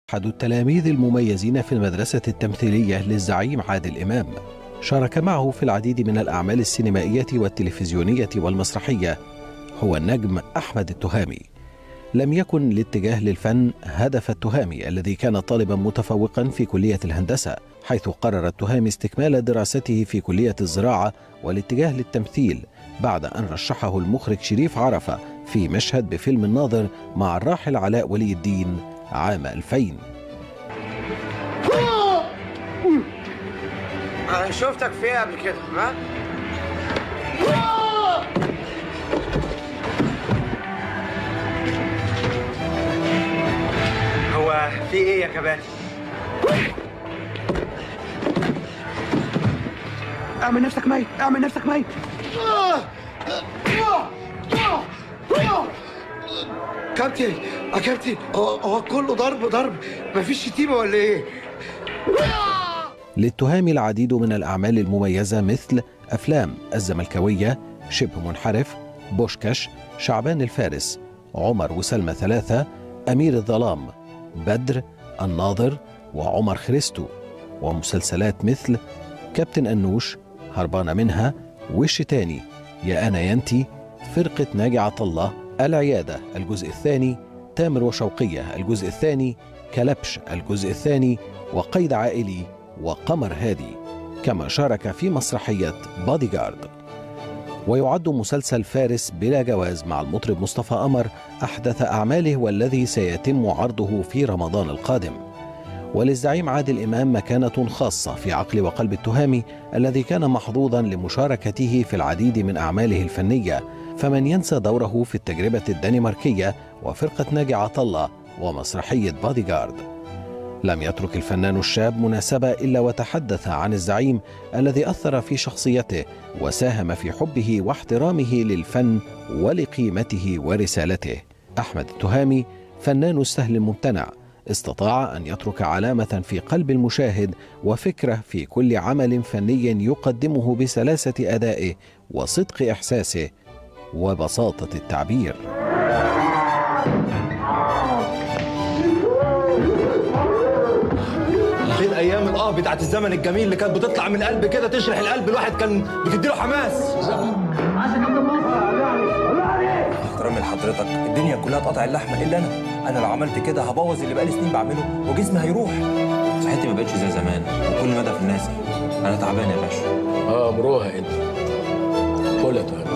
أحد التلاميذ المميزين في المدرسة التمثيلية للزعيم عادل إمام شارك معه في العديد من الأعمال السينمائية والتلفزيونية والمسرحية هو النجم أحمد التهامي لم يكن الاتجاه للفن هدف التهامي الذي كان طالبا متفوقا في كلية الهندسة حيث قرر التهامي استكمال دراسته في كلية الزراعة والاتجاه للتمثيل بعد أن رشحه المخرج شريف عرفة في مشهد بفيلم الناظر مع الراحل علاء ولي الدين عام 2000 أنا شفتك فيها قبل كده ها؟ هو في ايه يا كباتن؟ اعمل نفسك ميت اعمل نفسك ميت كابتن يا كابتن هو هو كله ضرب ضرب مفيش شتيمه ولا ايه؟ للتهام العديد من الأعمال المميزة مثل أفلام الزملكاوية شبه منحرف بوشكش شعبان الفارس عمر وسلمى ثلاثة أمير الظلام بدر الناظر وعمر خريستو ومسلسلات مثل كابتن أنوش هربانة منها وش تاني يا أنا ينتي فرقة ناجي عطلة العيادة الجزء الثاني تامر وشوقية الجزء الثاني كلبش الجزء الثاني وقيد عائلي وقمر هادي كما شارك في مسرحية بادي جارد ويعد مسلسل فارس بلا جواز مع المطرب مصطفى قمر أحدث أعماله والذي سيتم عرضه في رمضان القادم وللزعيم عادل إمام مكانة خاصة في عقل وقلب التهامي الذي كان محظوظا لمشاركته في العديد من أعماله الفنية فمن ينسى دوره في التجربة الدنماركية وفرقة ناجي عطلة ومسرحية بادي جارد لم يترك الفنان الشاب مناسبة إلا وتحدث عن الزعيم الذي أثر في شخصيته وساهم في حبه واحترامه للفن ولقيمته ورسالته أحمد التهامي فنان السهل الممتنع استطاع أن يترك علامة في قلب المشاهد وفكرة في كل عمل فني يقدمه بسلاسة أدائه وصدق إحساسه وبساطة التعبير فين ايام الاه بتاعت الزمن الجميل اللي كانت بتطلع من القلب كده تشرح القلب الواحد كان بتديله حماس احترامي لحضرتك الدنيا كلها تقطع اللحمه الا انا انا لو عملت كده هبوظ اللي بقالي سنين بعمله وجسمي هيروح صحتي ما بقتش زي زمان وكل مدى في الناس انا تعبان يا باشا اه امروها انت قول يا تهامي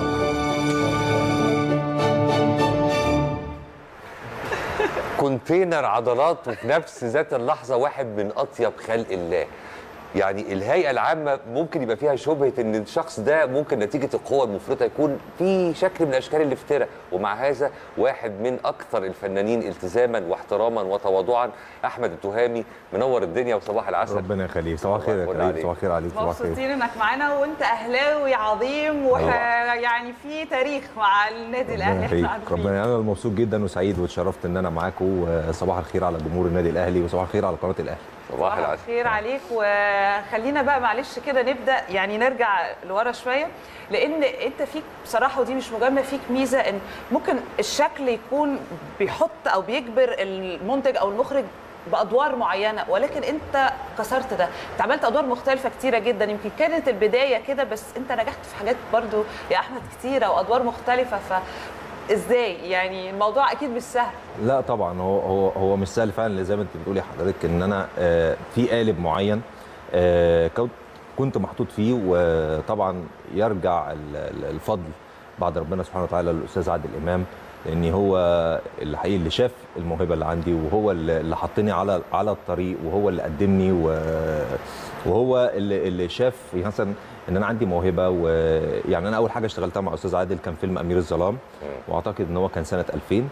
كونتينر عضلات وفي نفس ذات اللحظه واحد من اطيب خلق الله يعني الهيئه العامه ممكن يبقى فيها شبهه ان الشخص ده ممكن نتيجه القوه المفرطه يكون في شكل من اشكال الافتراء ومع هذا واحد من اكثر الفنانين التزاما واحتراما وتواضعا احمد التهامي منور الدنيا وصباح العسل ربنا يخليك صباح الخير يا صباح كريم الخير صباح الخير عليك صباح الخير مبسوطين انك معانا وانت اهلاوي عظيم ويعني في تاريخ مع النادي الاهلي ربنا احنا يخليك عارفين ربنا انا مبسوط جدا وسعيد واتشرفت ان انا معاكم وصباح الخير على جمهور النادي الاهلي وصباح الخير على قناه الاهلي صباح صباح الخير عليك وخلينا بقى معلش كده نبدا يعني نرجع لورا شويه لان انت فيك بصراحه ودي مش مجامله فيك ميزه ان ممكن الشكل يكون بيحط او بيجبر المنتج او المخرج بادوار معينه ولكن انت كسرت ده انت عملت ادوار مختلفه كتيره جدا يمكن كانت البدايه كده بس انت نجحت في حاجات برضو يا احمد كتيره وادوار مختلفه ف ازاي يعني الموضوع اكيد مش سهل لا طبعا هو هو هو مش سهل فعلا زي ما انت بتقولي حضرتك ان انا آه، في قالب معين آه، كنت كنت محطوط فيه وطبعا يرجع ال- ال- الفضل بعد ربنا سبحانه وتعالى للاستاذ عادل امام لان هو الحقيقي اللي شاف الموهبه اللي عندي وهو اللي اللي حطني على على الطريق وهو اللي قدمني و- وهو اللي اللي شاف مثلا ان انا عندي موهبه ويعني انا اول حاجه اشتغلتها مع استاذ عادل كان فيلم امير الظلام واعتقد ان هو كان سنه 2000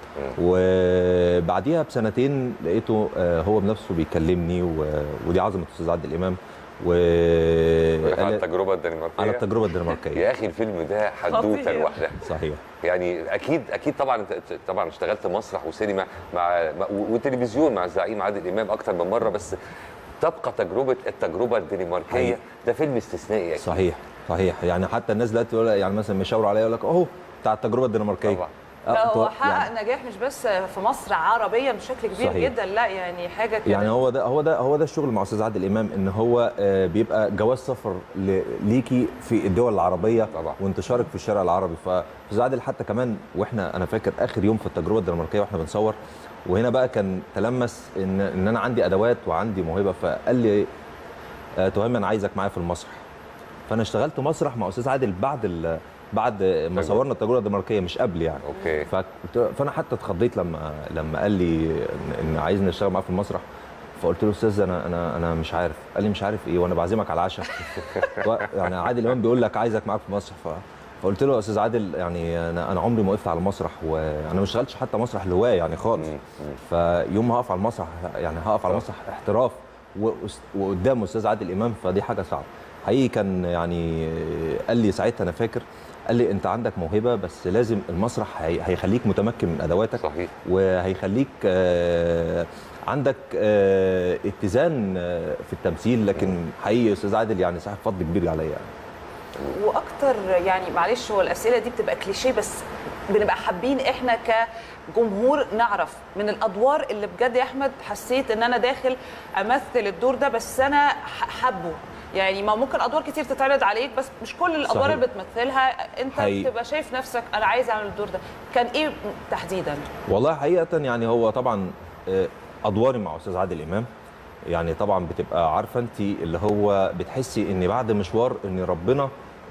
وبعديها بسنتين لقيته آه، هو بنفسه بيكلمني و- ودي عظمه استاذ عادل امام و على التجربه الدنماركيه على التجربه الدنماركيه يا اخي الفيلم ده حدوته خطير. لوحدها صحيح يعني اكيد اكيد طبعا انت طبعا اشتغلت مسرح وسينما مع مع- وتلفزيون مع الزعيم عادل امام اكتر من مره بس تبقى تجربه التجربه الدنماركيه حقيقي. ده فيلم استثنائي اكيد صحيح صحيح يعني حتى الناس دلوقتي يقول يعني مثلا مشاور عليا يقول لك اهو بتاع التجربه الدنماركيه طبعا لا هو يعني- حقق نجاح مش بس في مصر عربيا بشكل كبير صحيح. جدا لا يعني حاجه كده يعني هو ده هو ده هو ده الشغل مع استاذ عادل امام ان هو آه، بيبقى جواز سفر ل- ليكي في الدول العربيه طبعا. وانتشارك في الشارع العربي فاستاذ عادل حتى كمان واحنا انا فاكر اخر يوم في التجربه الدنماركيه واحنا بنصور وهنا بقى كان تلمس ان ان انا عندي ادوات وعندي موهبه فقال لي آه، تهام انا عايزك معايا في المسرح فانا اشتغلت مسرح مع استاذ عادل بعد ال- بعد ما صورنا التجربه الدنماركيه مش قبل يعني اوكي فكنت- فانا حتى اتخضيت لما لما قال لي ان, إن عايزني اشتغل معاه في المسرح فقلت له استاذ انا انا انا مش عارف قال لي مش عارف ايه وانا بعزمك على العشاء و- يعني عادل امام بيقول لك عايزك معاك في المسرح ف فقلت له يا استاذ عادل يعني انا انا عمري ما وقفت على المسرح وانا ما اشتغلتش حتى مسرح لهوايه يعني خالص فيوم ما هقف على المسرح يعني هقف على المسرح احتراف وأس- وقدام استاذ عادل امام فدي حاجه صعبه حقيقي كان يعني قال لي ساعتها انا فاكر قال لي انت عندك موهبه بس لازم المسرح هي- هيخليك متمكن من ادواتك صحيح وهيخليك آه، عندك آه، اتزان آه، في التمثيل لكن حقيقي استاذ عادل يعني صاحب فضل كبير عليا يعني. واكتر يعني معلش هو الاسئله دي بتبقى كليشيه بس بنبقى حابين احنا كجمهور نعرف من الادوار اللي بجد يا احمد حسيت ان انا داخل امثل الدور ده بس انا ح- حابه يعني ما ممكن ادوار كتير تتعرض عليك بس مش كل الادوار صحيح. اللي بتمثلها انت حقيقي. بتبقى شايف نفسك انا عايز اعمل الدور ده كان ايه تحديدا والله حقيقة يعني هو طبعا آه، أدواري مع أستاذ عادل إمام يعني طبعا بتبقى عارفة أنت اللي هو بتحسي إن بعد مشوار إن ربنا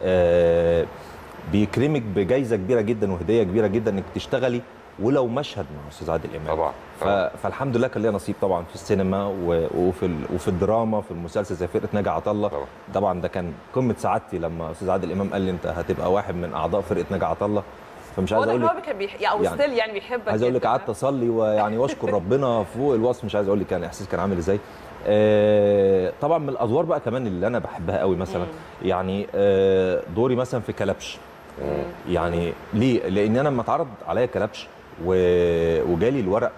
آه، بيكرمك بجائزة كبيرة جدا وهدية كبيرة جدا إنك تشتغلي ولو مشهد مع أستاذ عادل إمام طبعا ف... فالحمد لله كان ليا نصيب طبعا في السينما و... وفي ال... وفي الدراما في المسلسل زي فرقه ناجي عطا الله طبعا. طبعا ده كان قمه سعادتي لما استاذ عادل امام قال لي انت هتبقى واحد من اعضاء فرقه ناجي عطا الله فمش عايز واضح اقول ان لك هو كان بيح... او يعني- ستيل يعني بيحبك عايز اقول لك جداً. قعدت اصلي ويعني واشكر ربنا فوق الوصف مش عايز اقول لك كان احساس كان عامل ازاي آه، طبعا من الادوار بقى كمان اللي انا بحبها قوي مثلا يعني آه، دوري مثلا في كلبش يعني ليه لان انا لما اتعرض عليا كلبش و- وجالي الورق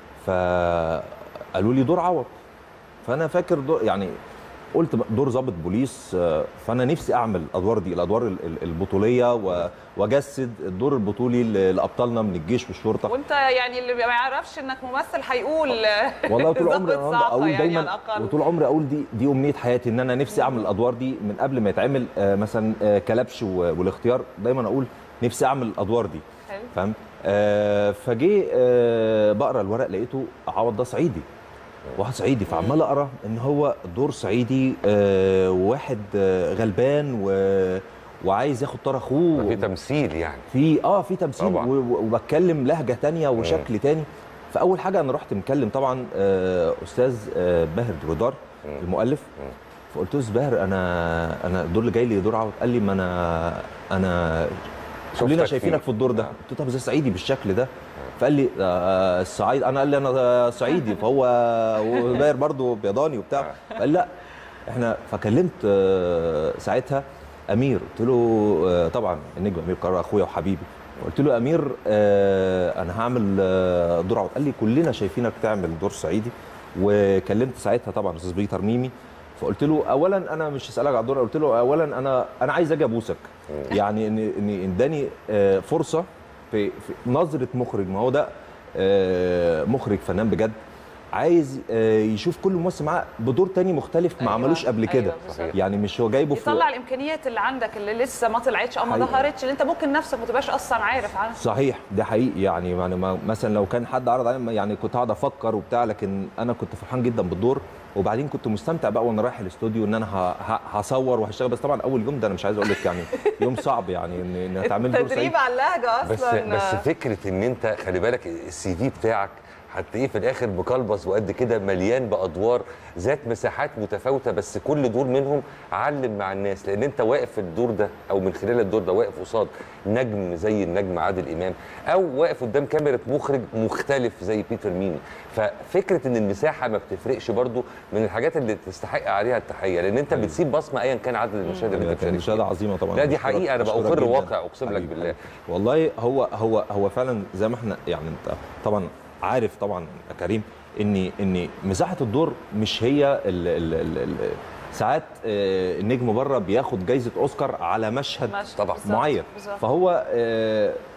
فقالوا لي دور عوض فانا فاكر دور يعني قلت بقى دور ضابط بوليس آه، فانا نفسي اعمل الادوار دي الادوار ال- ال- البطوليه و- واجسد الدور البطولي ل- لابطالنا من الجيش والشرطه وانت يعني اللي ما يعرفش انك ممثل هيقول والله طول ضابط عمري انا صعقة اقول يعني على دايما الأقل. وطول عمري اقول دي دي امنيه حياتي ان انا نفسي اعمل الادوار دي من قبل ما يتعمل آه، مثلا آه، كلبش و- والاختيار دايما اقول نفسي اعمل الادوار دي حلو. فاهم آه فجه آه بقرا الورق لقيته عوض ده صعيدي واحد صعيدي فعمال اقرا ان هو دور صعيدي آه وواحد آه غلبان و وعايز ياخد طار اخوه في تمثيل يعني في اه في تمثيل طبعاً. و- و- وبتكلم لهجه تانية وشكل تاني فاول حاجه انا رحت مكلم طبعا آه، استاذ آه، باهر درودار المؤلف فقلت له أستاذ باهر انا انا الدور اللي جاي لي دور عوض قال لي ما انا انا كلنا شفتك شايفينك فيه. في الدور ده آه. قلت له طب ازاي صعيدي بالشكل ده فقال لي آه، الصعيد انا قال لي انا صعيدي فهو وباهر برضه بيضاني وبتاع قال لا احنا فكلمت آه، ساعتها امير قلت له آه، طبعا النجم امير قرار اخويا وحبيبي قلت له يا امير آه، انا هعمل آه، دور عوض قال لي كلنا شايفينك تعمل دور صعيدي وكلمت ساعتها طبعا استاذ بيتر ميمي فقلت له اولا انا مش هسالك على الدور قلت له اولا انا انا عايز اجي ابوسك يعني ان ان اداني آه، فرصه في, في نظره مخرج ما هو ده آه، مخرج فنان بجد عايز آه، يشوف كل ممثل معاه بدور تاني مختلف ما أيوة، عملوش قبل أيوة، كده بالظبط. يعني مش هو جايبه في يطلع الامكانيات اللي عندك اللي لسه ما طلعتش او ما حقيقي. ظهرتش اللي انت ممكن نفسك ما تبقاش اصلا عارف عنها صحيح ده حقيقي يعني يعني ما- مثلا لو كان حد عرض عليا يعني كنت هقعد افكر وبتاع لكن انا كنت فرحان جدا بالدور وبعدين كنت مستمتع بقى وانا رايح الاستوديو ان انا ه- ه- هصور وهشتغل بس طبعا اول يوم ده انا مش عايز اقول لك يعني يوم صعب يعني ان ان هتعمل دور سعيد التدريب على اللهجه بس اصلا بس فكره ان انت خلي بالك السي في بتاعك هتلاقيه في الاخر مقلبص وقد كده مليان بادوار ذات مساحات متفاوته بس كل دور منهم علم مع الناس لان انت واقف في الدور ده او من خلال الدور ده واقف قصاد نجم زي النجم عادل امام او واقف قدام كاميرا مخرج مختلف زي بيتر ميمي ففكره ان المساحه ما بتفرقش برضو من الحاجات اللي تستحق عليها التحيه لان انت بتسيب بصمه ايا كان عدد المشاهد اللي انت كان بتشارك مشاهده فيها. عظيمه طبعا لا دي بشكرك- حقيقه انا بشكرك بأقر جداً. واقع اقسم لك حبيبي، بالله حبيبي. والله هو هو هو فعلا زي ما احنا يعني انت طبعا عارف طبعا يا كريم ان ان مساحه الدور مش هي ال ال ال ال ساعات آه، النجم بره بياخد جايزه اوسكار على مشهد ماشي. طبعا. بالظبط، معين بالظبط. فهو آه،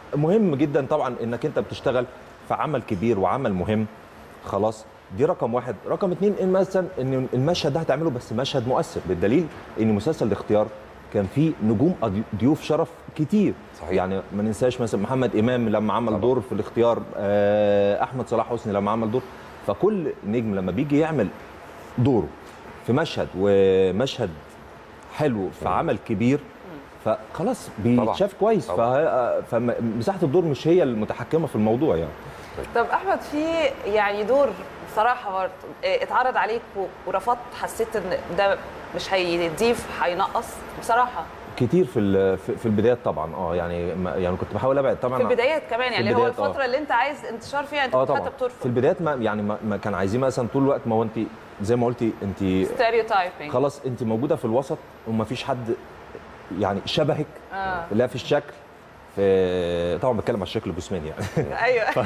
مهم جدا طبعا انك انت بتشتغل في عمل كبير وعمل مهم خلاص دي رقم واحد رقم اتنين ان مثلا ان المشهد ده هتعمله بس مشهد مؤثر بالدليل ان مسلسل الاختيار كان فيه نجوم أضي- ضيوف شرف كتير صحيح. يعني ما ننساش مثلا محمد امام لما عمل طبعا. دور في الاختيار آه، احمد صلاح حسني لما عمل دور فكل نجم لما بيجي يعمل دوره في مشهد ومشهد حلو في عمل كبير فخلاص بيتشاف كويس طبعا. فه- فمساحه الدور مش هي المتحكمه في الموضوع يعني طب احمد في يعني دور بصراحه برضه إيه، اتعرض عليك و- ورفضت حسيت ان ده مش هيضيف هينقص بصراحه كتير في ال- في في البدايات طبعا اه يعني ما- يعني كنت بحاول ابعد طبعا في البدايات كمان يعني هو البدايات، آه. الفتره اللي انت عايز انتشار فيها انت اه كنت طبعا حتى بترفض في البدايات ما يعني ما, ما كان عايزين مثلا طول الوقت ما هو انت زي ما قلتي انت ستيريوتايبنج خلاص انت موجوده في الوسط وما فيش حد يعني شبهك اه لا في الشكل في طبعا بتكلم على الشكل الجسماني يعني ايوه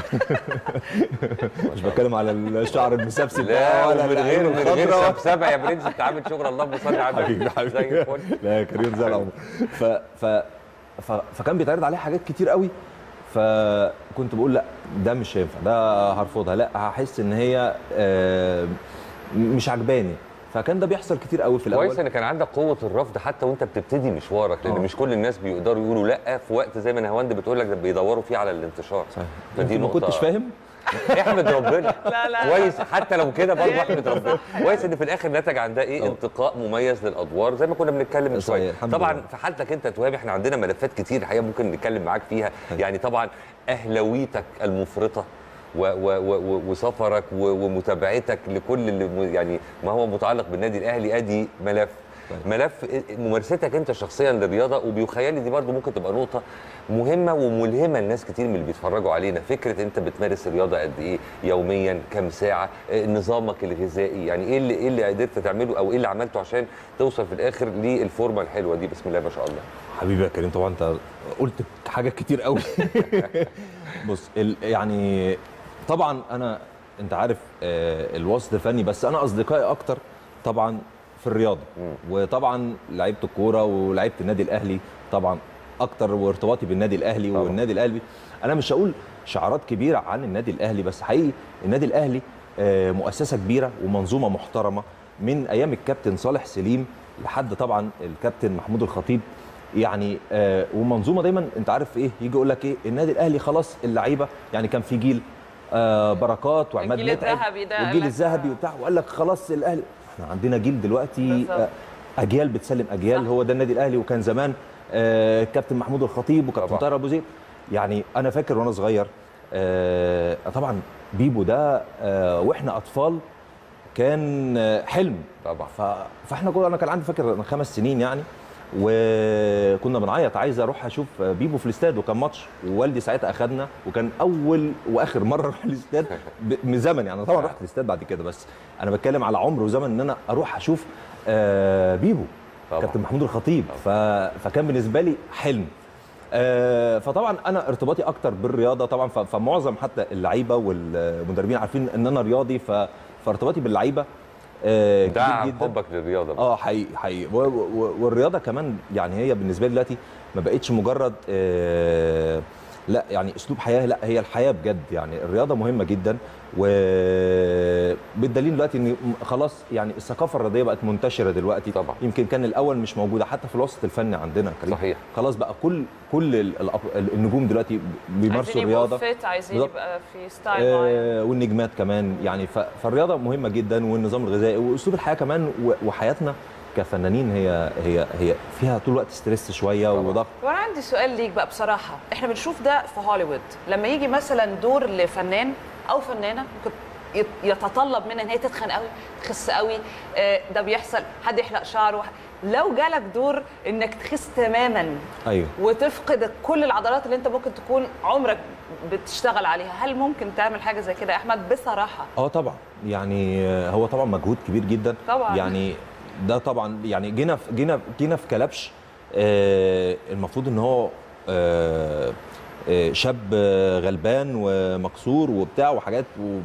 مش بتكلم على الشعر المسبسب لا ولا ومن غير العين من غير الخضراء. سبسبه يا برنس انت عامل شغل اللهم صل على النبي حبيبي زي حبيبي الفل لا يا كريم زي العمر ف ف ف فكان بيتعرض عليه حاجات كتير قوي فكنت بقول لا ده مش هينفع ده هرفضها لا هحس ان هي آه، مش عجباني فكان ده بيحصل كتير قوي في الاول كويس ان كان عندك قوه الرفض حتى وانت بتبتدي مشوارك لان آه. مش كل الناس بيقدروا يقولوا لا في وقت زي ما نهاوند بتقول لك ده بيدوروا فيه على الانتشار صحيح فدي ما نقطه كنتش فاهم احمد ربنا لا لا كويس حتى لو كده برضه احمد ربنا كويس ان في الاخر نتج عن ده ايه أه. انتقاء مميز للادوار زي ما كنا بنتكلم من صحيح، شويه الحمد طبعا لله. في حالتك انت يا توهاب احنا عندنا ملفات كتير الحقيقه ممكن نتكلم معاك فيها يعني طبعا اهلاويتك المفرطه و و و و وسفرك و ومتابعتك لكل اللي م- يعني ما هو متعلق بالنادي الاهلي ادي ملف ملف ممارستك انت شخصيا للرياضه وبيخيل لي دي برضه ممكن تبقى نقطه مهمه وملهمه لناس كتير من اللي بيتفرجوا علينا فكره انت بتمارس الرياضه قد ايه يوميا كم ساعه آه، نظامك الغذائي يعني ايه اللي ايه اللي قدرت تعمله او ايه اللي عملته عشان توصل في الاخر للفورمه الحلوه دي بسم الله ما شاء الله حبيبي يا كريم طبعا انت قلت حاجات كتير قوي بص ال- يعني طبعا انا انت عارف آه، الوسط الفني بس انا اصدقائي اكتر طبعا في الرياضه وطبعا لعيبه الكوره ولعيبه النادي الاهلي طبعا اكتر وارتباطي بالنادي الاهلي طبعاً. والنادي الاهلي انا مش هقول شعارات كبيره عن النادي الاهلي بس حقيقي النادي الاهلي آه، مؤسسه كبيره ومنظومه محترمه من ايام الكابتن صالح سليم لحد طبعا الكابتن محمود الخطيب يعني آه ومنظومه دايما انت عارف ايه يجي يقول لك ايه النادي الاهلي خلاص اللعيبه يعني كان في جيل آه بركات وعماد الجيل متعب الذهبي ده قال والجيل لك الذهبي آه. وبتاع وقال لك خلاص الاهلي احنا عندنا جيل دلوقتي بالظبط. آه اجيال بتسلم اجيال صح. هو ده النادي الاهلي وكان زمان آه كابتن محمود الخطيب وكابتن طبعا. طاهر ابو زيد يعني انا فاكر وانا صغير آه طبعا بيبو ده آه واحنا اطفال كان آه، حلم طبعا ف- فاحنا كنا انا كان عندي فاكر أنا خمس سنين يعني وكنا بنعيط عايز اروح اشوف بيبو في الاستاد وكان ماتش ووالدي ساعتها اخدنا وكان اول واخر مره اروح الاستاد ب- من زمن يعني طبعا رحت الاستاد بعد كده بس انا بتكلم على عمر وزمن ان انا اروح اشوف آه، بيبو طبعا. كابتن محمود الخطيب ف... فكان بالنسبه لي حلم آه، فطبعا انا ارتباطي اكتر بالرياضه طبعا ف- فمعظم حتى اللعيبه والمدربين عارفين ان انا رياضي ف... فارتباطي باللعيبه آه، كبير دعم جدا حبك للرياضه اه حقيقي حقيقي و- و- والرياضه كمان يعني هي بالنسبه لي دلوقتي ما بقتش مجرد آه لا يعني اسلوب حياه لا هي الحياه بجد يعني الرياضه مهمه جدا وبالدليل دلوقتي ان خلاص يعني الثقافه الرياضيه بقت منتشره دلوقتي طبعا. يمكن كان الاول مش موجوده حتى في الوسط الفني عندنا يا كريم. صحيح. خلاص بقى كل كل ال- الأب- النجوم دلوقتي بيمارسوا عايزين يبقوا الرياضه فيت عايزين بالظبط. يبقى في ستايل معين آه والنجمات كمان يعني ف- فالرياضه مهمه جدا والنظام الغذائي واسلوب الحياه كمان و- وحياتنا كفنانين هي هي هي فيها طول الوقت ستريس شويه طبعاً. وضغط وانا عندي سؤال ليك بقى بصراحه احنا بنشوف ده في هوليوود لما يجي مثلا دور لفنان او فنانه ممكن يت- يتطلب منها ان هي تتخن قوي تخس قوي آه، ده بيحصل حد يحلق شعره لو جالك دور انك تخس تماما ايوه وتفقد كل العضلات اللي انت ممكن تكون عمرك بتشتغل عليها هل ممكن تعمل حاجه زي كده يا احمد بصراحه اه طبعا يعني آه، هو طبعا مجهود كبير جدا طبعاً. يعني ده طبعا يعني جينا في جينا جينا في كلبش آه المفروض ان هو آه آه، شاب آه، غلبان ومكسور وبتاع وحاجات و-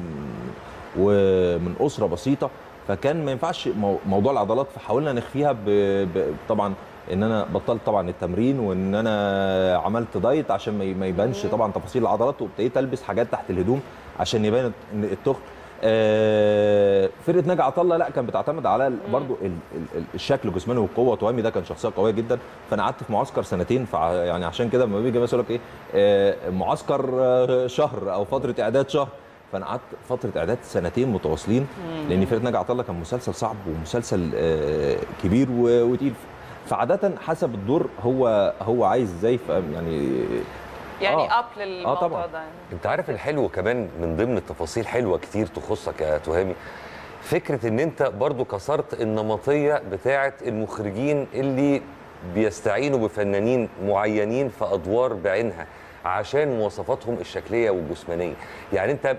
ومن اسره بسيطه فكان ما ينفعش مو- موضوع العضلات فحاولنا نخفيها ب... ب... طبعا ان انا بطلت طبعا التمرين وان انا عملت دايت عشان ما ي- ما يبانش طبعا تفاصيل العضلات وابتديت البس حاجات تحت الهدوم عشان يبان ان التخن آه، فرقه ناجي عطا الله لا كان بتعتمد على ال- برضو ال- ال- ال- الشكل الجسماني والقوه وتوامي ده كان شخصيه قويه جدا فانا قعدت في معسكر سنتين فع يعني عشان كده لما بيجي مثلا يقول لك ايه آه، معسكر آه، شهر او فتره اعداد شهر فانا قعدت فتره اعداد سنتين متواصلين لان فرقه ناجي عطا الله كان مسلسل صعب ومسلسل آه، كبير و- وتقيل فعاده حسب الدور هو هو عايز ازاي ف- يعني يعني آه. اب للموضوع طبعاً. ده يعني. انت عارف الحلو كمان من ضمن التفاصيل حلوه كتير تخصك يا تهامي فكره ان انت برضو كسرت النمطيه بتاعه المخرجين اللي بيستعينوا بفنانين معينين في ادوار بعينها عشان مواصفاتهم الشكليه والجسمانيه يعني انت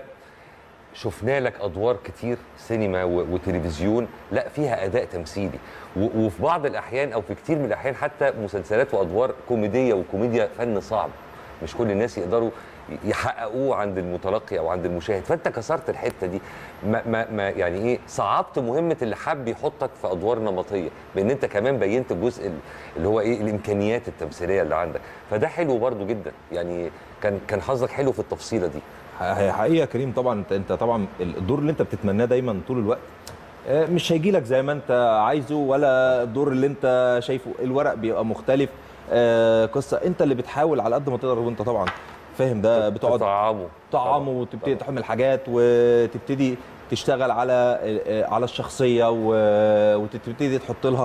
شفنا لك ادوار كتير سينما و- وتلفزيون لا فيها اداء تمثيلي و- وفي بعض الاحيان او في كتير من الاحيان حتى مسلسلات وادوار كوميديه وكوميديا فن صعب مش كل الناس يقدروا يحققوه عند المتلقي او عند المشاهد فانت كسرت الحته دي ما, ما, ما يعني ايه صعبت مهمه اللي حب يحطك في ادوار نمطيه بان انت كمان بينت الجزء ال- اللي هو ايه الامكانيات التمثيليه اللي عندك فده حلو برضو جدا يعني كان كان حظك حلو في التفصيله دي هي حقيقه يا كريم طبعا انت انت طبعا الدور اللي انت بتتمناه دايما طول الوقت آه، مش هيجي لك زي ما انت عايزه ولا الدور اللي انت شايفه الورق بيبقى مختلف آه، قصه انت اللي بتحاول على قد ما تقدر وانت طبعا فاهم ده بتقعد تطعمه طعمه وتبتدي تحمل حاجات وتبتدي تشتغل على آه، على الشخصيه و- وتبتدي تحط لها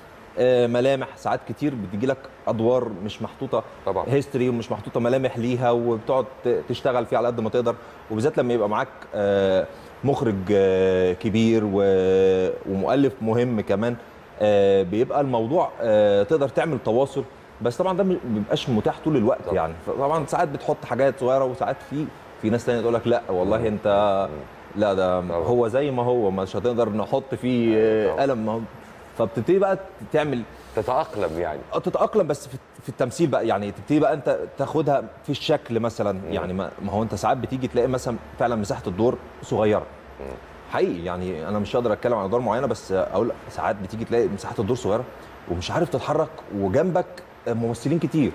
آه، ملامح ساعات كتير بتجي لك ادوار مش محطوطه طبعا هيستوري ومش محطوطه ملامح ليها وبتقعد ت- تشتغل فيه على قد ما تقدر وبالذات لما يبقى معاك آه، مخرج آه، كبير و- ومؤلف مهم كمان آه، بيبقى الموضوع آه، تقدر تعمل تواصل بس طبعا ده ما بيبقاش متاح طول الوقت طبعا. يعني طبعا ساعات بتحط حاجات صغيره وساعات في في ناس تانية تقول لك لا والله انت لا ده هو زي ما هو مش هتقدر نحط فيه آه، طبعا. قلم ما هو- فبتبتدي بقى تعمل تتاقلم يعني اه تتاقلم بس في في التمثيل بقى يعني تبتدي بقى انت تاخدها في الشكل مثلا يعني ما ما هو انت ساعات بتيجي تلاقي مثلا فعلا مساحه الدور صغيره حقيقي يعني انا مش هقدر اتكلم عن ادوار معينه بس اقول ساعات بتيجي تلاقي مساحه الدور صغيره ومش عارف تتحرك وجنبك ممثلين كتير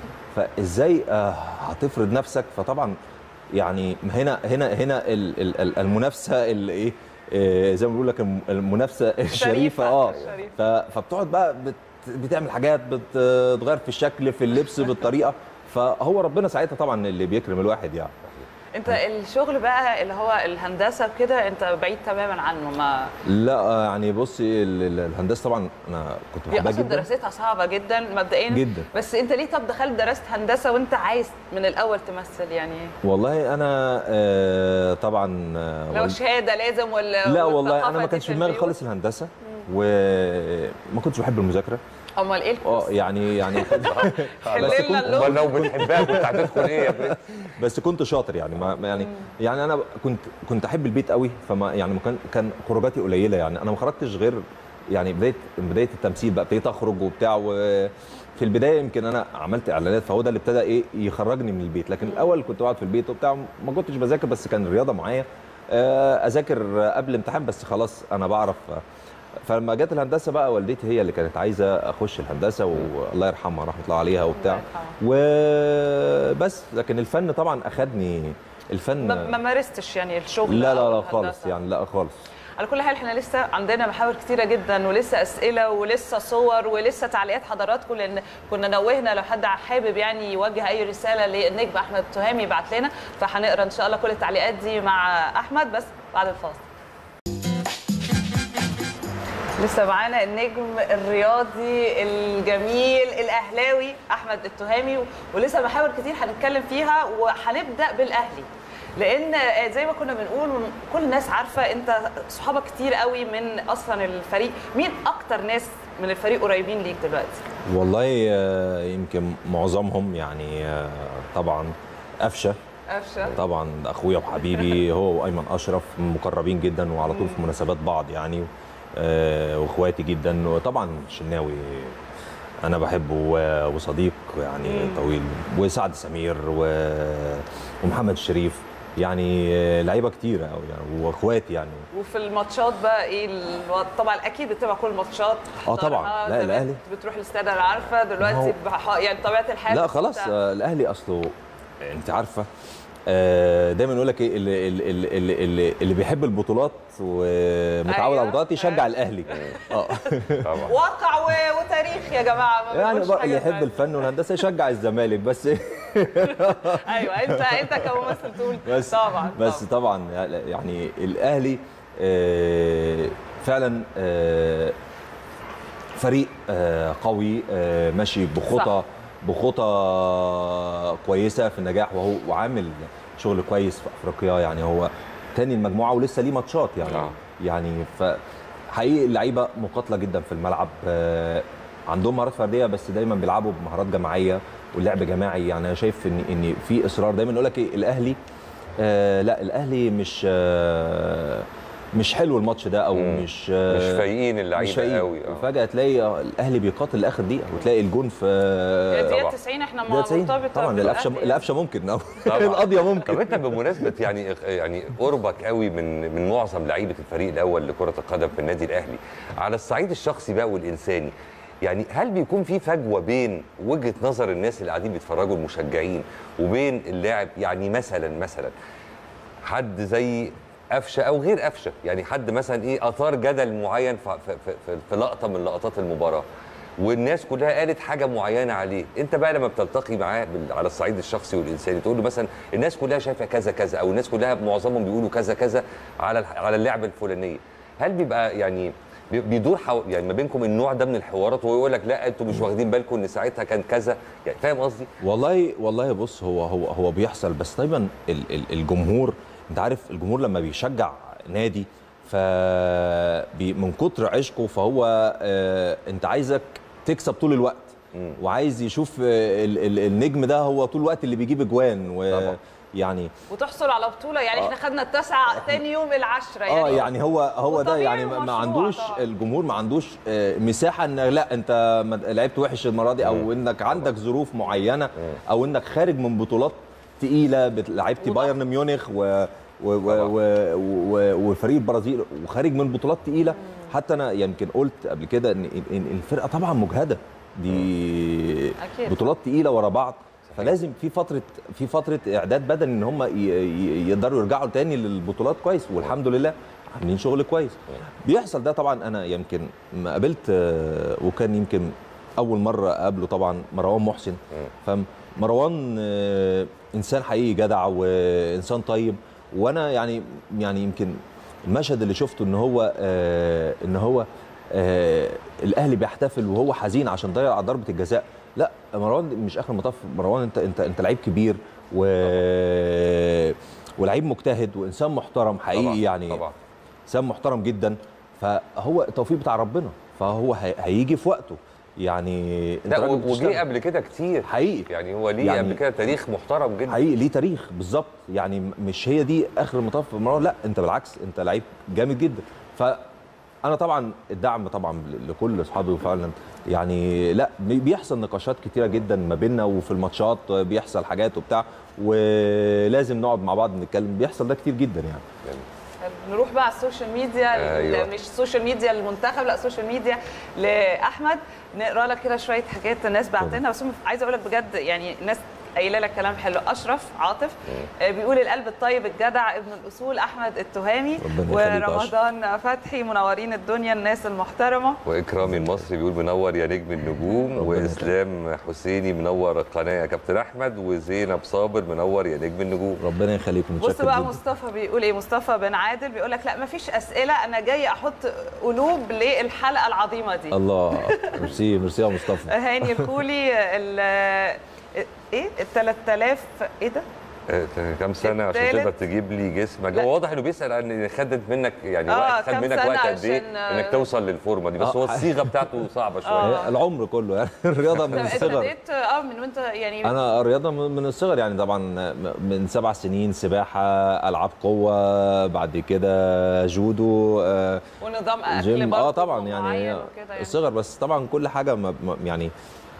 فازاي آه، هتفرض نفسك فطبعا يعني هنا هنا هنا ال- ال- ال- المنافسه اللي ايه آه، زي ما بيقول لك الم- المنافسه الشريفه اه الشريفة. ف- فبتقعد بقى بت بتعمل حاجات بتغير في الشكل في اللبس بالطريقه فهو ربنا ساعتها طبعا اللي بيكرم الواحد يعني انت الشغل بقى اللي هو الهندسه وكده انت بعيد تماما عنه ما لا يعني بصي ال- ال- الهندسه طبعا انا كنت هي بحبها اصلا جدا دراستها صعبه جدا مبدئيا جدا. بس انت ليه طب دخلت درست هندسه وانت عايز من الاول تمثل يعني والله انا آه، طبعا آه، لو والد- شهاده لازم ولا لا والله والثقافة انا ما دي كانش في دماغي البيوت؟ خالص الهندسه وما كنتش بحب المذاكره امال ايه اه القصة؟ يعني يعني حل بس لنا كنت اللغز. امال لو بتحبها كنت هتدخل ايه يا برنس بس كنت شاطر يعني ما ما يعني يعني انا كنت كنت احب البيت قوي فما يعني ما كان كان خروجاتي قليله يعني انا ما خرجتش غير يعني بدايه بدايه التمثيل بقى ابتديت اخرج وبتاع وفي البدايه يمكن انا عملت اعلانات فهو ده اللي ابتدى ايه يخرجني من البيت لكن الاول كنت بقعد في البيت وبتاع ما كنتش بذاكر بس كان الرياضه معايا آه، اذاكر قبل الامتحان بس خلاص انا بعرف فلما جت الهندسه بقى والدتي هي اللي كانت عايزه اخش الهندسه والله يرحمها رحمه الله عليها وبتاع وبس لكن الفن طبعا اخدني الفن ما ما مارستش يعني الشغل لا لا أو لا الهندسة. خالص يعني لا خالص على كل حال احنا لسه عندنا محاور كتيره جدا ولسه اسئله ولسه صور ولسه تعليقات حضراتكم لان كنا نوهنا لو حد حابب يعني يوجه اي رساله للنجم احمد تهامي يبعت لنا فهنقرا ان شاء الله كل التعليقات دي مع احمد بس بعد الفاصل لسه معانا النجم الرياضي الجميل الاهلاوي احمد التهامي ولسه محاور كتير هنتكلم فيها وهنبدا بالاهلي لان زي ما كنا بنقول كل الناس عارفه انت صحابك كتير قوي من اصلا الفريق مين اكتر ناس من الفريق قريبين ليك دلوقتي والله آه، يمكن معظمهم يعني آه، طبعا قفشه قفشه طبعا ده اخويا وحبيبي هو وايمن اشرف مقربين جدا وعلى طول في مناسبات بعض يعني آه، واخواتي جدا وطبعا شناوي انا بحبه و- وصديق يعني طويل وسعد سمير و- ومحمد الشريف يعني آه، لعيبه كتيره قوي يعني واخواتي يعني وفي الماتشات بقى ايه الوضع؟ طبعا اكيد بتتابع كل الماتشات آه طبعاً. تحضرها، لا، زمان الأهلي. بتروح الاستاد انا عارفه ما دلوقتي هو- بح- يعني طبيعه الحال لا خلاص بتاع- آه، الاهلي اصله انت عارفه آه، دايما يقول لك ايه اللي, اللي, اللي, اللي, اللي بيحب البطولات ومتعود على أيوة، البطولات يشجع الاهلي اه طبعا واقع و- وتاريخ يا جماعه ما يعني بنقولش بقى حاجة اللي يحب تانية. الفن والهندسه يشجع الزمالك بس ايوه انت انت كممثل تقول بس طبعا بس طبعا يعني الاهلي آه، فعلا آه، فريق آه، قوي آه، ماشي بخطى بخطى كويسه في النجاح وهو وعامل شغل كويس في افريقيا يعني هو تاني المجموعه ولسه ليه ماتشات يعني آه. يعني ف حقيقي اللعيبه مقاتله جدا في الملعب آه، عندهم مهارات فرديه بس دايما بيلعبوا بمهارات جماعيه واللعب جماعي يعني انا شايف ان ان في اصرار دايما يقول لك ايه الاهلي آه لا الاهلي مش آه مش حلو الماتش ده او مم. مش آه مش فايقين مش اللعيبه فايقين. قوي اه وفجاه تلاقي الاهلي بيقاتل لاخر دقيقه وتلاقي الجون في الدقيقه طبعا. 90 احنا دقيقة مع 90 مرتبطه طبعا القفشه بالأهلي. القفشه ممكن أو طبعاً. القضيه طب ممكن انت بمناسبه يعني يعني قربك قوي من من معظم لعيبه الفريق الاول لكره القدم في النادي الاهلي على الصعيد الشخصي بقى والانساني يعني هل بيكون في فجوه بين وجهه نظر الناس اللي قاعدين بيتفرجوا المشجعين وبين اللاعب يعني مثلا مثلا حد زي قفشه او غير قفشه يعني حد مثلا ايه اثار جدل معين في, في, في, في لقطه من لقطات المباراه والناس كلها قالت حاجه معينه عليه انت بقى لما بتلتقي معاه بال- على الصعيد الشخصي والانساني تقول له مثلا الناس كلها شايفه كذا كذا او الناس كلها معظمهم بيقولوا كذا كذا على الح- على اللعبه الفلانيه هل بيبقى يعني بي- بيدور حو... يعني ما بينكم النوع ده من الحوارات وهو يقول لك لا انتوا مش واخدين بالكم ان ساعتها كان كذا يعني فاهم قصدي والله والله بص هو هو هو بيحصل بس دايما ال- ال- الجمهور انت عارف الجمهور لما بيشجع نادي ف بي- من كتر عشقه فهو آه، انت عايزك تكسب طول الوقت مم. وعايز يشوف آه، ال- ال- النجم ده هو طول الوقت اللي بيجيب اجوان طبعا. ويعني وتحصل على بطوله يعني احنا خدنا التاسعه تاني يوم العشره يعني اه يعني هو هو ده وطبيعي يعني ما ما ومشروع عندوش طبعاً. الجمهور ما عندوش آه، مساحه ان لا انت ما- لعبت وحش المره دي او انك عندك ظروف معينه او انك خارج من بطولات تقيله بت- لعبت وضغط. بايرن ميونخ و و و و و وفريق البرازيل وخارج من بطولات تقيله حتى انا يمكن قلت قبل كده ان إن- إن الفرقه طبعا مجهده دي أكيد. بطولات تقيله ورا بعض فلازم في فتره في فتره اعداد بدني ان هم ي- ي- يقدروا يرجعوا تاني للبطولات كويس والحمد لله عاملين شغل كويس بيحصل ده طبعا انا يمكن ما قابلت آه، وكان يمكن اول مره اقابله طبعا مروان محسن فمروان آه، انسان حقيقي جدع وانسان طيب وانا يعني يعني يمكن المشهد اللي شفته ان هو آه، ان هو آه، الاهلي بيحتفل وهو حزين عشان ضيع ضربه الجزاء لا مروان مش اخر المطاف مروان انت انت انت لعيب كبير و ولعيب مجتهد وانسان محترم حقيقي طبعا يعني طبعا انسان محترم جدا فهو التوفيق بتاع ربنا فهو هي- هيجي في وقته يعني انت لا راجل و- بتشتغل. وجه قبل كده كتير حقيقي يعني هو ليه يعني- قبل كده تاريخ محترم جدا حقيقي ليه تاريخ بالظبط يعني م- مش هي دي اخر المطاف في مروان لا انت بالعكس انت لعيب جامد جدا فانا طبعا الدعم طبعا ل- لكل اصحابي فعلا يعني لا بي- بيحصل نقاشات كتيره جدا ما بيننا وفي الماتشات بيحصل حاجات وبتاع ولازم نقعد مع بعض نتكلم بيحصل ده كتير جدا يعني نروح بقى على السوشيال ميديا أيوة. ال- مش السوشيال ميديا المنتخب لا السوشيال ميديا لاحمد نقرا لك كده شويه حاجات الناس بعتنا بس هم عايزه اقول لك بجد يعني الناس قايله لك كلام حلو اشرف عاطف آه، بيقول القلب الطيب الجدع ابن الاصول احمد التهامي ربنا يخليك يا ورمضان فتحي منورين الدنيا الناس المحترمه واكرامي المصري بيقول منور يا نجم النجوم ربنا واسلام حسيني منور القناه يا كابتن احمد وزينب صابر منور يا نجم النجوم ربنا يخليكم بص متشكر بقى جدا مصطفى بيقول ايه مصطفى بن عادل بيقول لك لا مفيش اسئله انا جاي احط قلوب للحلقه العظيمه دي الله ميرسي ميرسي يا مصطفى هاني الخولي ال ايه ال 3000 ايه ده؟ آه، كام سنه عشان التالت. تقدر تجيب لي جسمك لا. هو واضح انه بيسال عن خدت منك يعني آه، وقت خد كام منك سنة وقت قد ايه عشان، آه، انك توصل للفورمه دي بس آه. هو الصيغه بتاعته صعبه شويه آه. العمر كله يعني الرياضه من طب الصغر ابتديت اه من وانت يعني انا الرياضه من من الصغر يعني طبعا من سبع سنين سباحه العاب قوه بعد كده جودو آه، ونظام اكل جيم برضه اه طبعا يعني معين هي وكده يعني. الصغر بس طبعا كل حاجه ما ما- يعني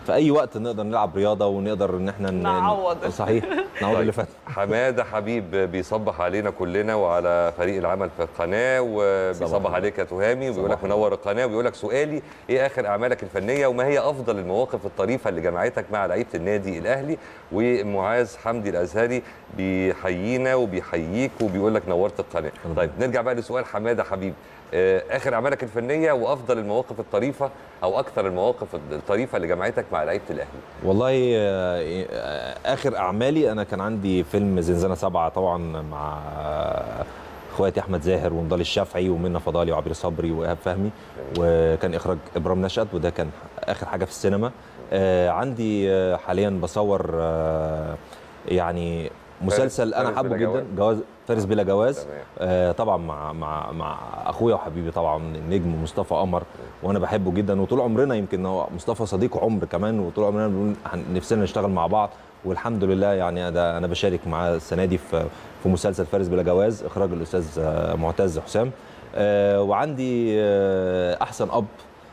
في اي وقت نقدر نلعب رياضه ونقدر ان احنا ن- نعوض. صحيح نعوض اللي فات حماده حبيب بيصبح علينا كلنا وعلى فريق العمل في القناه وبيصبح صباح عليك يا تهامي وبيقول لك صباح منور القناه وبيقول لك سؤالي ايه اخر اعمالك الفنيه وما هي افضل المواقف الطريفه اللي جمعتك مع لعيبه النادي الاهلي ومعاذ حمدي الازهري بيحيينا وبيحييك وبيقول لك نورت القناه طيب نرجع بقى لسؤال حماده حبيب آه، اخر اعمالك الفنيه وافضل المواقف الطريفه او اكثر المواقف الطريفه اللي جمعتك مع لعيبه الاهلي والله آه، آه، اخر اعمالي انا كان عندي فيلم زنزانه سبعه طبعا مع آه، اخواتي احمد زاهر ونضال الشافعي ومنى فضالي وعبير صبري وايهاب فهمي وكان اخراج ابرام نشأت وده كان اخر حاجه في السينما آه، عندي آه، حاليا بصور آه، يعني مسلسل انا فارس حابه بلا جدا جواز فارس بلا جواز تمام. آه، طبعا مع مع مع اخويا وحبيبي طبعا النجم مصطفى قمر وانا بحبه جدا وطول عمرنا يمكن هو مصطفى صديق عمر كمان وطول عمرنا بنقول هن- نفسنا نشتغل مع بعض والحمد لله يعني ده انا بشارك معاه السنه دي في في مسلسل فارس بلا جواز اخراج الاستاذ آه، معتز حسام آه، وعندي آه، احسن اب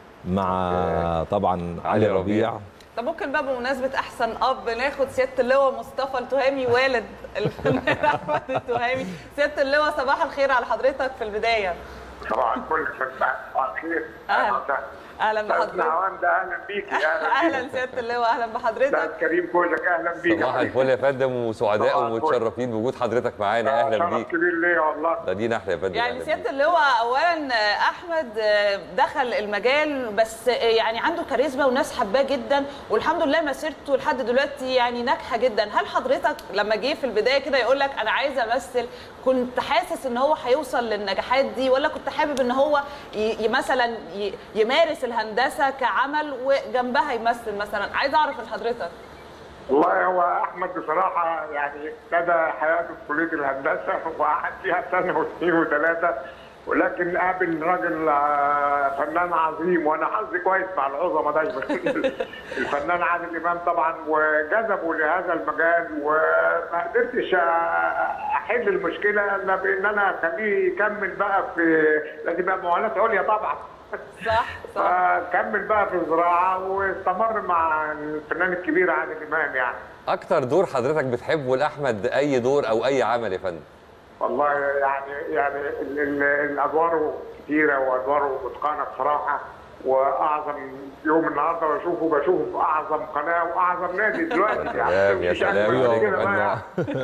مع طبعا علي علي ربيع. ربيع طب ممكن بقى بمناسبة أحسن أب ناخد سيادة اللواء مصطفى التهامي والد الفنان أحمد التهامي سيادة اللواء صباح الخير على حضرتك في البداية طبعا كل صباح الخير أهلا. أهلا استاذ بحضرتك نعوان ده اهلا بيك أهلا سيادة اللواء أهلا استاذ بحضرتك كريم كوزك اهلا بيك صباح الفل يا فندم وسعداء صباح الفل. ومتشرفين بوجود حضرتك معانا اهلا شرف بيك كبير ليا والله ده لينا احنا يا فندم يعني أهلاً سيادة بيك. اللواء أولا آه، أحمد آه، دخل المجال بس آه، يعني عنده كاريزما وناس حباه جدا والحمد لله مسيرته لحد دلوقتي يعني ناجحة جدا هل حضرتك لما جه في البداية كده يقول لك أنا عايز أمثل كنت حاسس إن هو هيوصل للنجاحات دي ولا كنت حابب إن هو ي- ي- مثلا ي- يمارس الهندسة كعمل وجنبها يمثل مثلا عايز أعرف من حضرتك والله هو احمد بصراحه يعني ابتدى حياته في كليه الهندسه وقعد فيها سنه واثنين وثلاثه ولكن قابل راجل آه، فنان عظيم وانا حظي كويس مع العظماء دايما الفنان عادل امام طبعا وجذبوا لهذا المجال وما قدرتش آه، احل المشكله الا بان انا اخليه يكمل بقى في لازم يبقى معاناه عليا طبعا صح صح فكمل بقى في الزراعه واستمر مع الفنان الكبير عادل امام يعني اكتر دور حضرتك بتحبه لاحمد اي دور او اي عمل يا فندم والله يعني يعني ال- ال- الادوار كتيره وادواره متقنه بصراحه واعظم يوم النهارده بشوفه بشوفه في اعظم قناه واعظم نادي دلوقتي سلام، يا مفيش سلام أجمل من عليك يا كده بقى.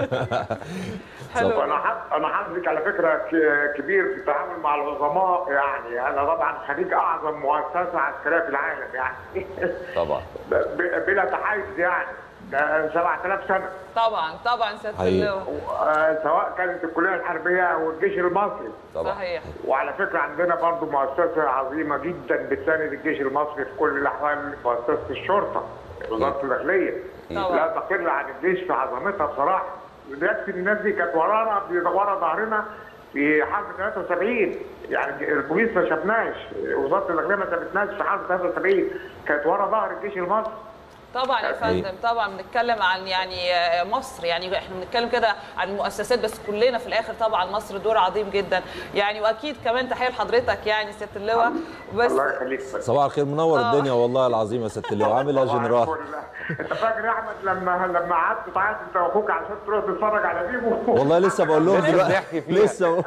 حلو وانا حظ- انا حظك على فكره ك- كبير في التعامل مع العظماء يعني انا طبعا خريج اعظم مؤسسه عسكريه في العالم يعني طبعا ب- بلا تحيز يعني ده 7000 سنه طبعا طبعا سيادة حقيقي. اللواء آه، سواء كانت الكليه الحربيه او الجيش المصري طبعا صحيح وعلى فكره عندنا برضو مؤسسه عظيمه جدا بتساند الجيش المصري في كل الاحوال مؤسسه الشرطه وزاره الداخليه طبعا. لا تقل عن الجيش في عظمتها بصراحه يكفي الناس دي كانت ورانا في ورا ظهرنا في حرب 73 يعني البوليس ما شافناش وزاره الداخليه ما سابتناش في حرب 73 كانت ورا ظهر الجيش المصري طبعا يا فندم طبعا بنتكلم عن يعني آه، مصر يعني احنا بنتكلم كده عن مؤسسات بس كلنا في الاخر طبعا مصر دور عظيم جدا يعني واكيد كمان تحيه لحضرتك يعني سياده اللواء بس الله يخليك صباح الخير منور آه. الدنيا والله العظيم يا ست اللواء عامل ايه يا صباح جنرال الفل. انت فاكر يا احمد لما لما قعدت تعيط انت واخوك عشان تروح تتفرج على بيبو والله لسه بقول لهم لسه دلوقتي بنحكي فيها. لسه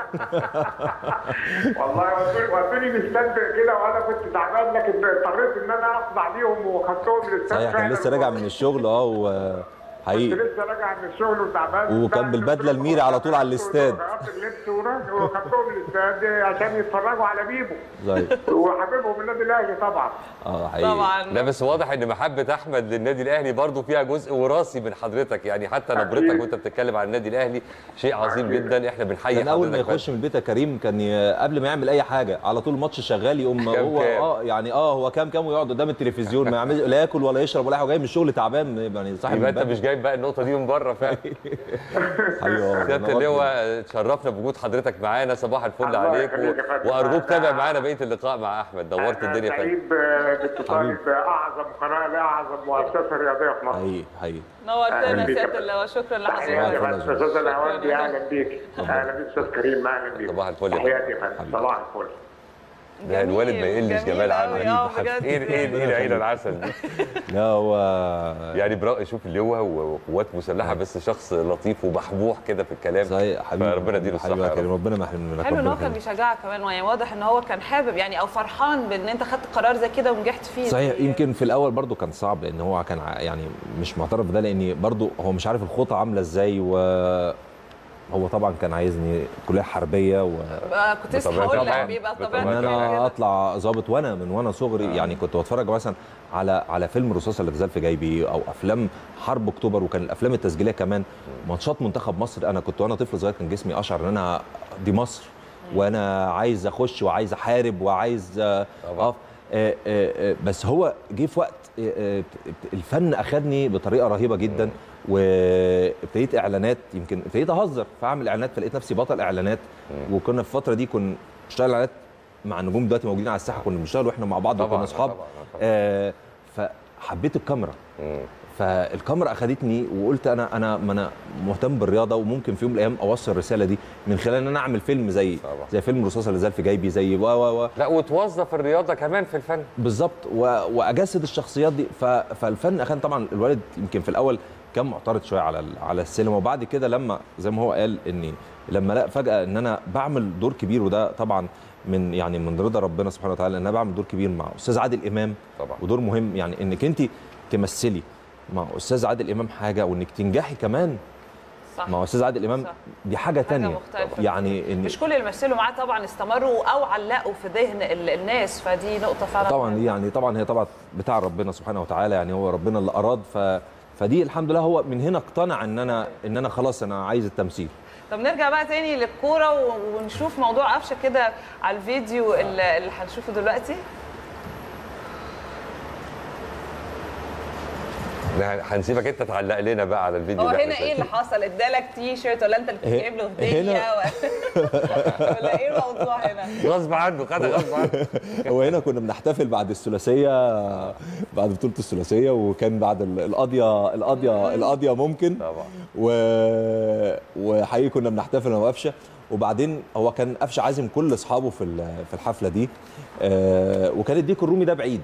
والله ودوني- ودوني مستنبق كده وانا كنت تعبان لكن اضطريت ان انا اخضع ليهم وخدتهم للاستاد صحيح كان فعلاً. لسه راجع من الشغل اه و- كنت حقيقي لسه راجع من الشغل وتعبان وكان بالبدلة الميري على طول على الاستاد. غيرت اللبس ورا- وخدتهم الاستاد عشان يتفرجوا على بيبو زي وحبيبهم النادي الاهلي طبعا اه حقيقي طبعا لا بس واضح ان محبه احمد للنادي الاهلي برضو فيها جزء وراثي من حضرتك يعني حتى أكيد. نبرتك وانت بتتكلم عن النادي الاهلي شيء عظيم أكيد. جدا احنا بنحيي كان اول ما حضرتك يخش من البيت يا كريم كان ي... قبل ما يعمل اي حاجه على طول الماتش شغال يقوم كام هو كام؟ اه يعني اه هو كام كام ويقعد قدام التلفزيون ما يعمل لا ياكل ولا يشرب ولا حاجه جاي من الشغل تعبان يعني صاحب يبقى انت البلد. مش جايب بقى النقطه دي من بره فعلا ايوه سياده نورتني. اللواء اتشرفنا بوجود حضرتك معانا صباح الفل الله عليك يخليك يا فندم. وارجوك أنا- تابع معانا بقيه اللقاء مع احمد نورت أنا الدنيا يا فندم سعيد ب- باتصالي باعظم قناه لاعظم مؤسسه رياضيه في مصر حقيقي حقيقي نورتنا بيك. سياده اللواء شكرا تحياتي لحضرتك يا فندم استاذ العوادي شكراً. اهلا بيك اهلا بيك استاذ كريم اهلا بيك صباح الفل يا فندم. تحياتي يا فندم صباح الفل ده الولد ما جميل، يقلش جميل جمال أوي، آه، عنه بجد. ايه ايه ايه العيله العسل دي لا هو يعني برا شوف اللواء وقوات مسلحه بس شخص لطيف ومحبوح كده في الكلام صحيح حبيبي فربنا يديله الصحه حبيبي يا يا كريم رب. ربنا ما يحرمنا منك حلو ان هو ربنا كان يخليك. بيشجعك كمان يعني واضح ان هو كان حابب يعني او فرحان بان انت خدت قرار زي كده ونجحت فيه صحيح زي- يمكن في الاول برضو كان صعب لان هو كان ع- يعني مش معترف بده لان برضو هو مش عارف الخطه عامله ازاي و هو طبعا كان عايزني كليه حربيه و آه، كنت لسه بطبيعة هقول لك الحال. بيبقى بطبيعة طبيعي ان انا اطلع ظابط وانا من وانا صغري آه. يعني كنت بتفرج مثلا على على فيلم الرصاصه اللي بتزال في جيبي او افلام حرب اكتوبر وكان الافلام التسجيليه كمان ماتشات منتخب مصر انا كنت وانا طفل صغير كان جسمي اشعر ان انا دي مصر وانا عايز اخش وعايز احارب وعايز آه، طبعاً. اقف آه، آه، آه، بس هو جه في وقت آه، آه، الفن اخدني بطريقه رهيبه جدا وابتديت اعلانات يمكن ابتديت اهزر فاعمل اعلانات فلقيت نفسي بطل اعلانات وكنا في الفتره دي كنا بنشتغل اعلانات مع النجوم دلوقتي موجودين على الساحه كنا بنشتغل واحنا مع بعض طبعاً، وكنا اصحاب طبعاً، طبعاً. آه فحبيت الكاميرا مم. فالكاميرا اخدتني وقلت انا انا ما انا مهتم بالرياضه وممكن في يوم من الايام اوصل الرساله دي من خلال ان انا اعمل فيلم زي طبعاً. زي فيلم رصاصه اللي زال في جيبي زي و و و لا وتوظف الرياضه كمان في الفن بالظبط و... واجسد الشخصيات دي ف... فالفن اخد طبعا الوالد يمكن في الاول كان معترض شويه على ال- على السينما وبعد كده لما زي ما هو قال اني لما لقى فجاه ان انا بعمل دور كبير وده طبعا من يعني من رضا ربنا سبحانه وتعالى ان انا بعمل دور كبير مع استاذ عادل امام طبعا. ودور مهم يعني انك انت تمثلي مع استاذ عادل امام حاجه وانك تنجحي كمان صح مع استاذ عادل امام صح. دي حاجه تانية مختلفة. يعني ان مش كل اللي مثلوا معاه طبعا استمروا او علقوا في ذهن ال- الناس فدي نقطه فعلا طبعا دي يعني طبعا هي طبعا بتاع ربنا سبحانه وتعالى يعني هو ربنا اللي اراد ف فدي الحمد لله هو من هنا اقتنع ان انا ان انا خلاص انا عايز التمثيل طب نرجع بقى تاني للكوره و- ونشوف موضوع قفشه كده على الفيديو اللي اللي هنشوفه دلوقتي لا، هنسيبك انت تعلق لنا بقى على الفيديو هو ده هنا ايه اللي حصل ادالك تي شيرت ولا انت اللي كنت هنا- جايب له هديه هنا- ولا ولا ايه الموضوع هنا غصب عنه خدها غصب عنه هو هنا كنا بنحتفل بعد الثلاثيه بعد بطوله الثلاثيه وكان بعد ال- القضيه القضيه القضيه ممكن طبعا و... وحقيقي كنا بنحتفل انا وقفشه وبعدين هو كان قفشه عازم كل اصحابه في ال- في الحفله دي آه، وكان الديك الرومي ده بعيد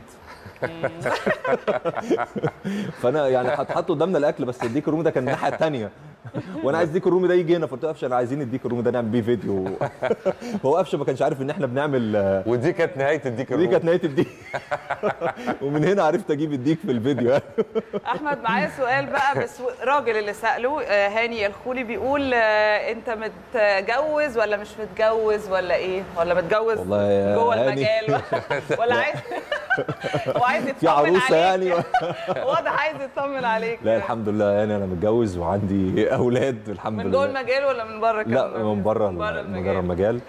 فانا يعني هتحط قدامنا الاكل بس الديك الرومي ده كان الناحيه الثانيه وانا عايز الديك الرومي ده يجي هنا فقلت له قفشه انا عايزين الديك الرومي ده نعمل بيه فيديو هو قفشه ما كانش عارف ان احنا بنعمل آه، ودي كانت نهايه الديك دي الرومي كانت نهايه الديك ومن هنا عرفت اجيب الديك في الفيديو يعني احمد معايا سؤال بقى بس راجل اللي ساله آه، هاني الخولي بيقول آه، انت متجوز ولا مش متجوز ولا ايه ولا متجوز والله يا جوه هاني. المجال ولا عايز هو عايز يطمن في عروسه عليك. يعني واضح عايز يطمن عليك لا الحمد لله يعني انا متجوز وعندي اولاد الحمد من لله جوه المجال ولا من بره لا كمان؟ من بره بره من المجال. بره المجال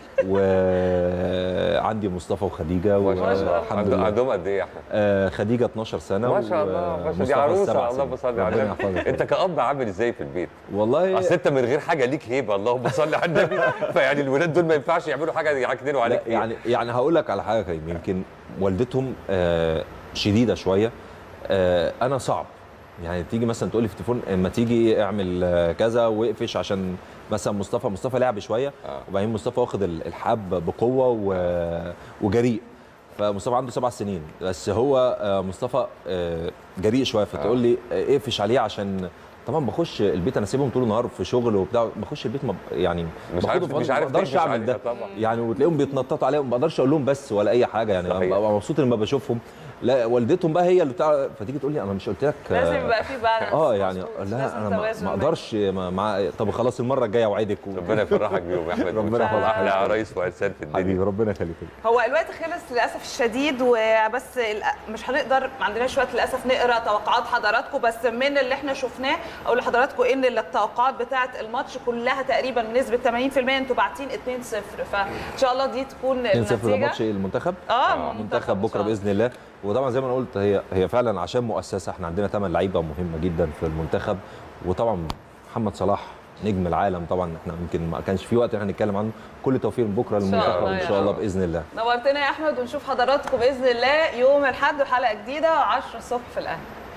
وعندي مصطفى وخديجه ما شاء الله والحمد عند- لله عندهم قد ايه يا احمد؟ آه، خديجه 12 سنه ما شاء الله ما شاء الله دي ومصطفى عروسه سبع اللهم سنين. صل على ربنا النبي يحفظك. انت كأب عامل ازاي في البيت؟ والله اصل انت من غير حاجه ليك هيبه اللهم صل على النبي فيعني الولاد دول ما ينفعش يعملوا حاجه يعكننوا عليك لا فيها. يعني يعني هقول لك على حاجه كريم يمكن والدتهم آه، شديده شويه آه، انا صعب يعني تيجي مثلا تقول لي في التليفون اما تيجي اعمل آه، كذا واقفش عشان مثلا مصطفى مصطفى لعب شويه آه. وبعدين مصطفى واخد ال- الحاب بقوه و- وجريء فمصطفى عنده سبع سنين بس هو آه، مصطفى آه، جريء شويه فتقول لي آه، اقفش عليه عشان طبعا بخش البيت انا سيبهم طول النهار في شغل وبتاع بخش البيت ما ب- يعني مش باخدهم عارف في مش ما عارف بقدرش تقفش اعمل عليها ده طبعا يعني وتلاقيهم بيتنططوا عليهم ما بقدرش اقول لهم بس ولا اي حاجه يعني صحيح. ببقى مبسوط لما بشوفهم لا والدتهم بقى هي اللي بتاع فتيجي تقول لي انا مش قلت لك لازم يبقى في بالانس اه يعني مظبوط. لا لازم انا ما- توازن ما بين- اقدرش ما- مع طب خلاص المره الجايه اوعدك و... ربنا يفرحك بيهم يا احمد ربنا وإن شاء الله يحفظك. احلى عرايس وانسان في حبيبي الدنيا ربنا يخليك هو الوقت خلص للاسف الشديد وبس ال- مش هنقدر ما عندناش وقت للاسف نقرا توقعات حضراتكم بس من اللي احنا شفناه اقول لحضراتكم ان التوقعات بتاعه الماتش كلها تقريبا بنسبه 80% انتوا باعتين 2-0 فان شاء الله دي تكون 2 0 ده النتيجه ماتش المنتخب اه منتخب بكره باذن الله وطبعا زي ما انا قلت هي هي فعلا عشان مؤسسه احنا عندنا ثمان لعيبه مهمه جدا في المنتخب وطبعا محمد صلاح نجم العالم طبعا احنا يمكن ما كانش في وقت ان احنا نتكلم عنه كل توفيق بكره شاء للمنتخب الله ان يا شاء الله رب. باذن الله نورتنا يا احمد ونشوف حضراتكم باذن الله يوم الاحد وحلقه جديده 10 الصبح في الاهلي